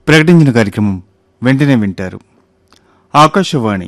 ప్రకటించిన కార్యక్రమం వెంటనే వింటారు ఆకాశవాణి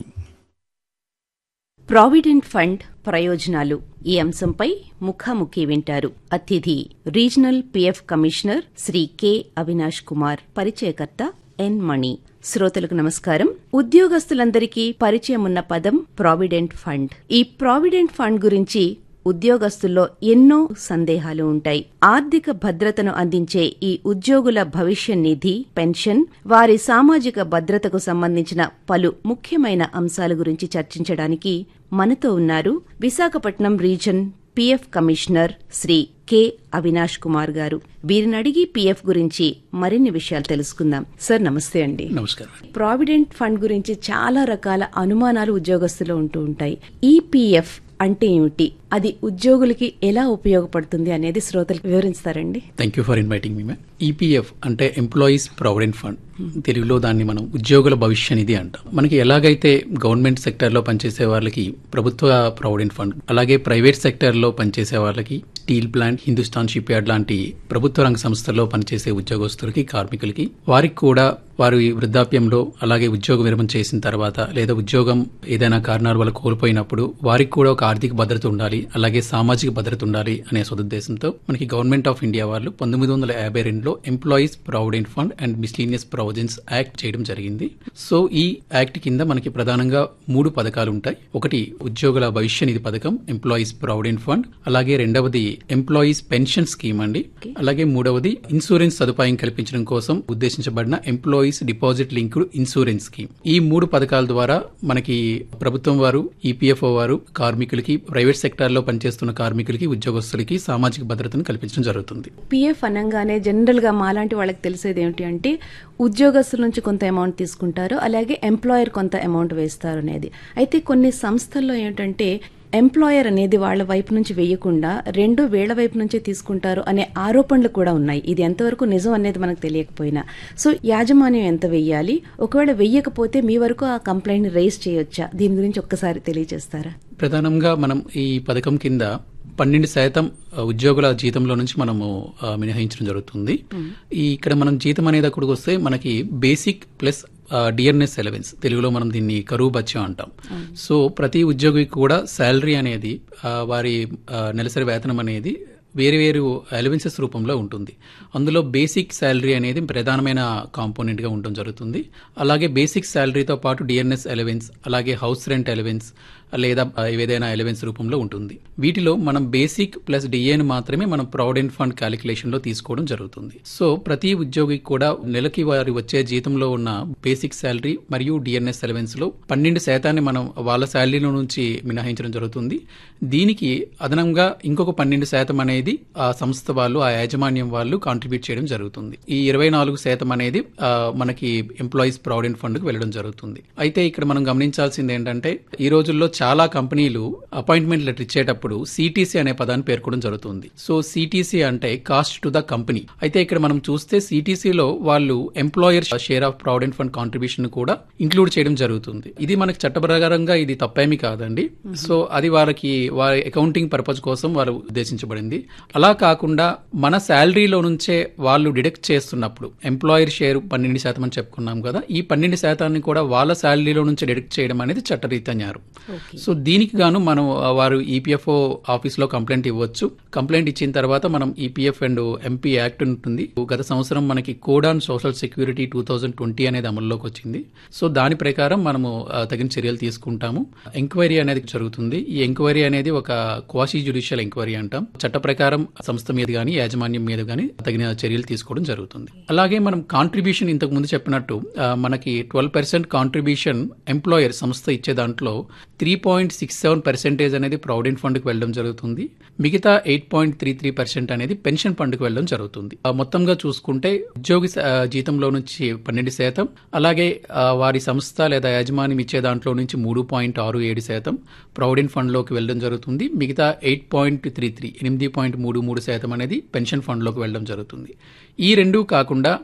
ప్రావిడెంట్ ఫండ్ ప్రయోజనాలు ఈ అంశంపై ముఖాముఖి వింటారు అతిథి regional PF commissioner Shri K Avinash Kumar పరిచయకర్త ఎన్ మణి శ్రోతలకు నమస్కారం ఉద్యోగస్తులందరికీ పరిచయం ఉన్న పదం ప్రావిడెంట్ ఫండ్ ఈ ప్రావిడెంట్ ఫండ్ గురించి ఉద్యోగస్తుల్లో ఎన్నో సందేహాలు ఉంటాయి ఆర్థిక భద్రతను అందించే ఈ ఉద్యోగుల భవిష్య నిధి పెన్షన్ వారి సామాజిక భద్రతకు సంబంధించిన పలు ముఖ్యమైన అంశాల గురించి చర్చించడానికి మనతో ఉన్నారు Visakhapatnam region PF commissioner Shri K Avinash Kumar garu వీరిని అడిగి పిఎఫ్ గురించి మరిన్ని విషయాలు తెలుసుకుందాం సార్ నమస్తే అండి నమస్కారం ప్రావిడెంట్ ఫండ్ గురించి చాలా రకాల అనుమానాలు ఉద్యోగస్తులు ఉంటూ ఉంటాయి ఈపీఎఫ్ అంటే ఏమిటి అది ఉద్యోగులకి ఎలా ఉపయోగపడుతుంది అనేది శ్రోతలకు వివరిస్తారండి thank you for inviting me ma'am EPF అంటే ఎంప్లాయీస్ ప్రావిడెంట్ ఫండ్ తెలుగులో దాన్ని మనం ఉద్యోగుల భవిష్య నిధి అంటాం మనకి ఎలాగైతే గవర్నమెంట్ సెక్టర్లో పనిచేసే వాళ్ళకి ప్రభుత్వ ప్రావిడెంట్ ఫండ్ అలాగే ప్రైవేట్ సెక్టర్లో పనిచేసే వాళ్ళకి steel plant Hindustan shipyard లాంటి ప్రభుత్వ రంగ సంస్థల్లో పనిచేసే ఉద్యోగస్తులకి కార్మికులకి వారికి కూడా వారి వృద్ధాప్యంలో అలాగే ఉద్యోగ విరమణ చేసిన తర్వాత లేదా ఉద్యోగం ఏదైనా కారణాల వల్ల కోల్పోయినప్పుడు వారికి కూడా ఒక ఆర్థిక భద్రత ఉండాలి అలాగే సామాజిక భద్రత ఉండాలి అనే సదుద్దేశంతో మనకి గవర్నమెంట్ ఆఫ్ ఇండియా వాళ్ళు పంతొమ్మిది వందల యాభై రెండులో employees provident fund and miscellaneous provisions act చేయడం జరిగింది సో ఈ యాక్ట్ కింద మనకి ప్రధానంగా మూడు పథకాలు ఉంటాయి ఒకటి ఉద్యోగుల భవిష్య నిధి పథకం ఎంప్లాయీస్ ప్రావిడెంట్ ఫండ్ అలాగే రెండవది ఎంప్లాయీస్ పెన్షన్ స్కీమ్ అండి అలాగే మూడవది ఇన్సూరెన్స్ సదుపాయం కల్పించడం కోసం ఉద్దేశించబడిన employees deposit linked insurance scheme ఈ మూడు పథకాల ద్వారా మనకి ప్రభుత్వం వారు ఈపీఎఫ్ఓ వారు కార్మికులకి ప్రైవేట్ సెక్టార్ లో పనిచేస్తున్న కార్మికులకి ఉద్యోగస్తులకి సామాజిక భద్రతను కల్పించడం జరుగుతుంది పిఎఫ్ అనగానే జనరల్ గా మాలాంటి వాళ్ళకి తెలిసేది ఏమిటి అంటే ఉద్యోగస్తుల నుంచి కొంత అమౌంట్ తీసుకుంటారు అలాగే ఎంప్లాయర్ కొంత అమౌంట్ వేస్తారు అనేది అయితే కొన్ని సంస్థల్లో ఏంటంటే ఎంప్లాయర్ అనేది వాళ్ళ వైపు నుంచి వేయకుండా రెండు వేళ్ల వైపు నుంచే తీసుకుంటారు అనే ఆరోపణలు కూడా ఉన్నాయి ఇది ఎంతవరకు నిజం అనేది మనకు తెలియకపోయినా సో యాజమాన్యం ఎంత వెయ్యాలి ఒకవేళ వెయ్యకపోతే మీ వరకు ఆ కంప్లైంట్ రైజ్ చేయొచ్చా దీని గురించి ఒక్కసారి తెలియజేస్తారా ప్రధానంగా మనం ఈ పథకం కింద పన్నెండు శాతం ఉద్యోగుల జీతంలో నుంచి మనము ఆ, మినహాయించడం జరుగుతుంది ఈ ఇక్కడ మనం జీతం అనేది అక్కడికి వస్తే మనకి బేసిక్ ప్లస్ డిఎన్ఎస్ ఎలవెన్స్ తెలుగులో మనం దీన్ని కరువు బత్యం అంటాం సో ప్రతి ఉద్యోగికి కూడా శాలరీ అనేది ఆ, వారి ఆ, నెలసరి వేతనం అనేది వేరు వేరు అలవెన్సెస్ రూపంలో ఉంటుంది అందులో బేసిక్ శాలరీ అనేది ప్రధానమైన కాంపోనెంట్ గా ఉండడం జరుగుతుంది అలాగే బేసిక్ శాలరీతో పాటు డిఎన్ఎస్ అలవెన్స్ అలాగే హౌస్ రెంట్ అలవెన్స్ లేదా ఆ, ఏదైనా అలవెన్స్ రూపంలో ఉంటుంది వీటిలో మనం బేసిక్ ప్లస్ డిఏని మాత్రమే మనం ప్రావిడెంట్ ఫండ్ క్యాలిక్యులేషన్ లో తీసుకోవడం జరుగుతుంది సో ప్రతి ఉద్యోగికి కూడా నెలకి వారి వచ్చే జీతంలో ఉన్న బేసిక్ శాలరీ మరియు డిఎన్ఎస్ అలవెన్స్ లో పన్నెండు శాతాన్ని మనం వాళ్ళ శాలరీలో నుంచి మినహాయించడం జరుగుతుంది దీనికి అదనంగా ఇంకొక పన్నెండు శాతం అనేది ఆ సంస్థ వాళ్ళు ఆ యాజమాన్యం వాళ్ళు కాంట్రిబ్యూట్ చేయడం జరుగుతుంది ఈ ఇరవై నాలుగు శాతం అనేది ఆ, మనకి ఎంప్లాయీస్ ప్రావిడెంట్ ఫండ్ కు వెళ్ళడం జరుగుతుంది అయితే ఇక్కడ మనం గమనించాల్సింది ఏంటంటే ఈ రోజుల్లో చాలా కంపెనీలు అపాయింట్మెంట్ లెటర్ ఇచ్చేటప్పుడు సిటీసీ అనే పదాన్ని పేర్కొనడం జరుగుతుంది సో సిటీసీ అంటే కాస్ట్ టు ద కంపెనీ అయితే ఇక్కడ మనం చూస్తే సిటీసీలో వాళ్ళు employer share of provident fund contribution కూడా ఇంక్లూడ్ చేయడం జరుగుతుంది ఇది మనకి చట్ట ప్రకారంగా ఇది తప్పేమీ కాదండి సో అది వారికి వారి అకౌంటింగ్ పర్పస్ కోసం వారు ఉద్దేశించబడింది అలా కాకుండా మన శాలరీలో నుంచే వాళ్ళు డిడక్ట్ చేస్తున్నప్పుడు ఎంప్లాయర్ షేర్ పన్నెండు శాతం అని చెప్పుకున్నాం కదా ఈ పన్నెండు శాతాన్ని కూడా వాళ్ళ శాలరీలో నుంచి డిడక్ట్ చేయడం అనేది చట్టరీత్యా న్యాయం సో దీనికి గాను మనం ఆ, వారు ఈపీఎఫ్ఓ ఆఫీస్ లో కంప్లైంట్ ఇవ్వచ్చు కంప్లైంట్ ఇచ్చిన తర్వాత మనం ఈపీఎఫ్ అండ్ ఎంపీ యాక్ట్ ఉంటుంది గత సంవత్సరం మనకి code on social security two thousand twenty అనేది అమల్లోకి వచ్చింది సో దాని ప్రకారం మనము ఆ, తగిన చర్యలు తీసుకుంటాము ఎంక్వైరీ అనేది జరుగుతుంది ఈ ఎంక్వైరీ అనేది ఒక క్వాషీ జ్యుడిషియల్ ఎంక్వైరీ అంటాం చట్ట ప్రకారం సంస్థ మీద గానీ యాజమాన్యం మీద గానీ తగిన చర్యలు తీసుకోవడం జరుగుతుంది అలాగే మనం కాంట్రిబ్యూషన్ ఇంతకు ముందు చెప్పినట్టు ఆ, మనకి ట్వెల్వ్ పర్సెంట్ కాంట్రిబ్యూషన్ ఎంప్లాయర్ సంస్థ ఇచ్చే దాంట్లో three point six seven percentage అనేది ప్రావిడెంట్ ఫండ్కి వెళ్ళడం జరుగుతుంది మిగతా eight point three three percent అనేది పెన్షన్ ఫండ్కి వెళ్ళడం జరుగుతుంది ఆ, మొత్తంగా చూసుకుంటే ఉద్యోగి స- ఆ, జీతంలో నుంచి పన్నెండు శాతం అలాగే ఆ, వారి సంస్థ లేదా యాజమాన్యం ఇచ్చే దాంట్లో నుంచి మూడు పాయింట్ ఆరు ఏడు శాతం ప్రావిడెంట్ ఫండ్లోకి వెళ్ళడం జరుగుతుంది మిగతా ఎయిట్ పాయింట్ త్రీ త్రీ ఎనిమిది పాయింట్ మూడు మూడు శాతం అనేది పెన్షన్ ఫండ్లోకి వెళ్ళడం జరుగుతుంది ఈ రెండు కాకుండా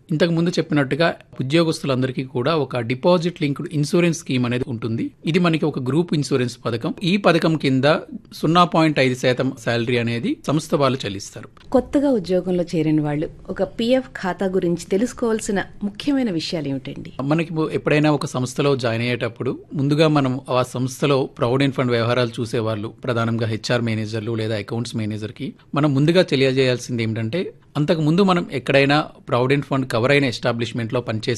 ఇంతకు ముందు చెప్పినట్టుగా ఉద్యోగస్తులందరికీ కూడా ఒక డిపాజిట్ లింక్డ్ ఇన్సూరెన్స్ స్కీమ్ అనేది ఉంటుంది ఇది మనకి ఒక గ్రూప్ ఇన్సూరెన్స్ పథకం ఈ పథకం కింద సున్నా పాయింట్ ఐదు శాతం శాలరీ అనేది సంస్థ వాళ్ళు చెల్లిస్తారు కొత్తగా ఉద్యోగంలో చేరిన వాళ్ళు ఒక పిఎఫ్ ఖాతా గురించి తెలుసుకోవాల్సిన ముఖ్యమైన విషయాలు ఏమిటండి మనకి ఎప్పుడైనా ఒక సంస్థలో జాయిన్ అయ్యేటప్పుడు ముందుగా మనం ఆ సంస్థలో ప్రావిడెంట్ ఫండ్ వ్యవహారాలు చూసేవాళ్ళు ప్రధానంగా హెచ్ఆర్ మేనేజర్లు లేదా అకౌంట్స్ మేనేజర్కి మనం ముందుగా తెలియజేయాల్సింది ఏమిటంటే అంతకు ముందు మనం ఎక్కడైనా ప్రావిడెంట్ ఫండ్ కవర్ అయిన ఎస్టాబ్లిష్మెంట్లో పనిచేసే